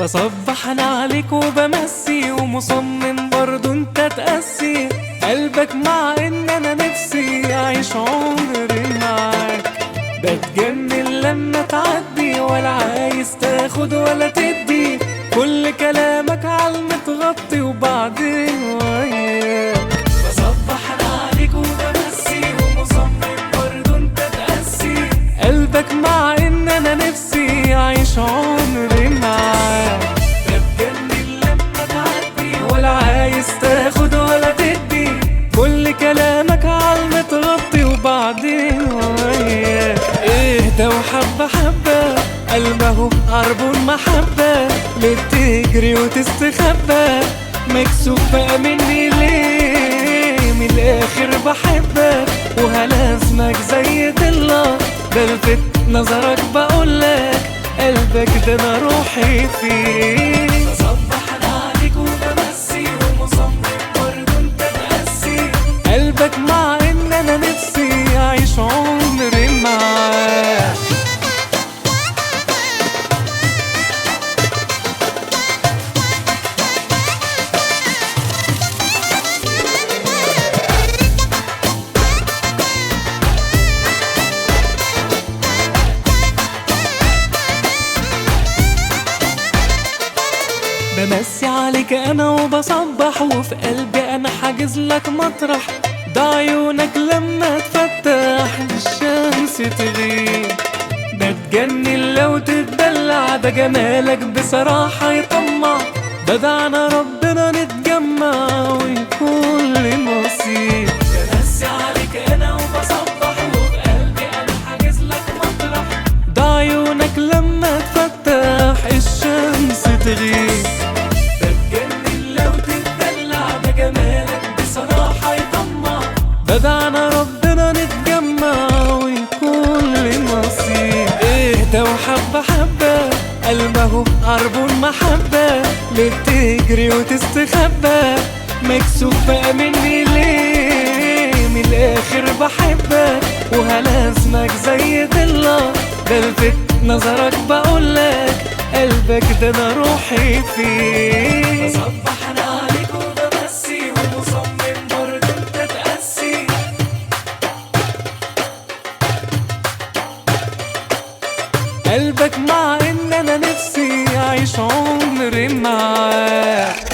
بصبح انا عليك وبمسي ومصمم برضو انت تقسي قلبك مع ان انا نفسي اعيش عمري معاك بتجنن لما تعدي ولا عايز تاخد ولا تدي كل كلامك عالمتغطي وبعدين وياك بصبح انا عليك وبمسي ومصمم برضو انت تقسي قلبك مع ان انا نفسي اعيش عمري معاك بتجنن لما تعدي ولا عايز تاخد ولا تدي كل كلامك عالمتغطي وبعدين وياك اهدى وحبة حبة قلبه عربون محبة ليه بتجري وتستخبى مكسوف بقى مني ليه من الاخر بحبك وهلازمك زي ضلة بلفت نظرك بقولك قلبك ده انا روحي فيه بصبح انا عليك وبمسي ومصمم برضه انت تقسي قلبك مع ان انا نفسي اعيش عمري معاك بمسي عليك انا وبصبح وفي قلبي انا حاجز لك مطرح ده عيونك لما تفتح الشمس تغيب بتجنن لو تتدلع ده جمالك بصراحة يطمع بدعنا ربنا نتجمع ويكون لي نصيب بمسي عليك انا وبصبح وفي قلبي انا حاجز لك مطرح ده عيونك لما تفتح الشمس تغيب بتجنن لو تتدلع ده جمالك بصراحة يطمع بدعنا ربنا نتجمع ويكون لي نصيب اهدى وحبة حبة قلبه عربون محبة ليه بتجري وتستخبى مكسوف بقى مني ليه من الاخر بحبك وهلازمك زي ضلة بلفت نظرك بقولك قلبك ده انا روحي فيه بصبح انا عليك وبمسي ومصمم برضه انت تقسي قلبك مع ان انا نفسي اعيش عمري معاك